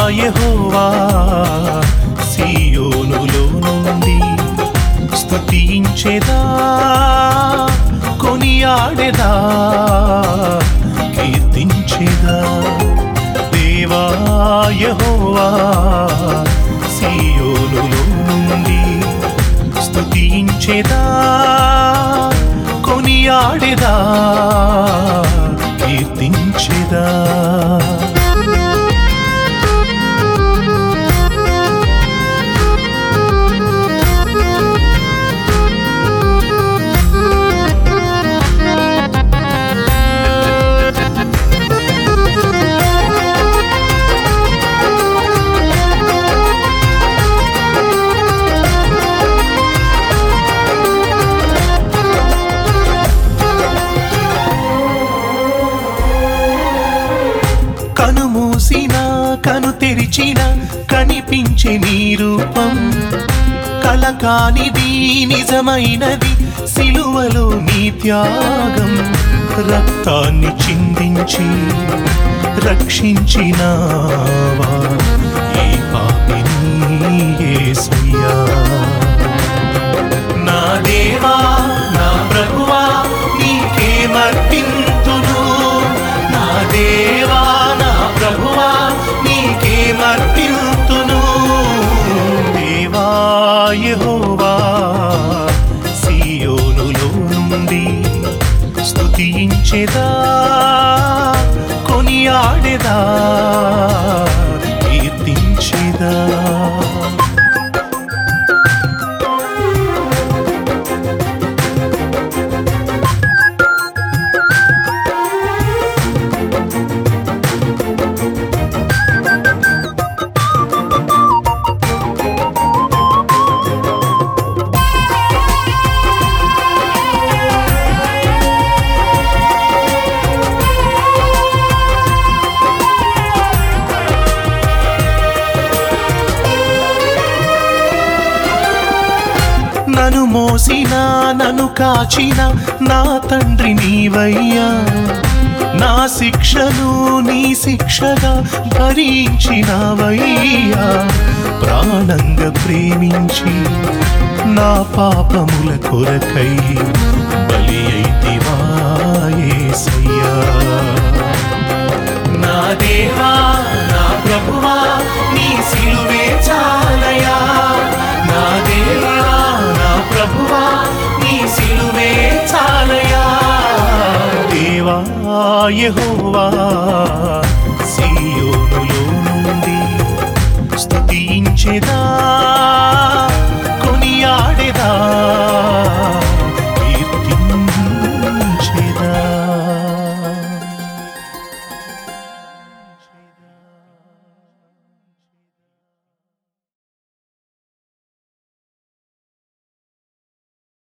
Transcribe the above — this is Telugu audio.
యెహోవా సియోనులో నుండి స్తుతించెదా కొనియాడెదా కీర్తించెదా దేవా యెహోవా సియోనులో నుండి స్తుతించెదా కొనియాడెదా కీర్తించెదా కను మూసిన కను తెరిచిన కనిపించే నీ రూపం కల కానిది నిజమైనది సిలువలో నీ త్యాగం రక్తాన్ని చిందించి రక్షించినావా ఈ పాపిని యేసయ్యా నా దేవా నా ప్రభువా నీకే మర్పింతును నా దేవా నా ప్రభువా నీకే మర్పింతును దేవా యెహోవా సియోనులో నుండి స్తుతించెదా కొనియాడెదా కీర్తించెదా నన్ను మోసిన నన్ను కాచిన నా తండ్రి నీవయ్యా నా శిక్షను నీ శిక్షగా భరించినవయ్యా ప్రాణంగా ప్రేమించి నా పాపముల కొరకై బలి అయితివా యేసయ్యా నా దేవా నా ప్రభువా నీ సిలువే చాలయా నా దేవా నా ప్రభువా నీ సిలువే చాలయా దేవా యెహోవా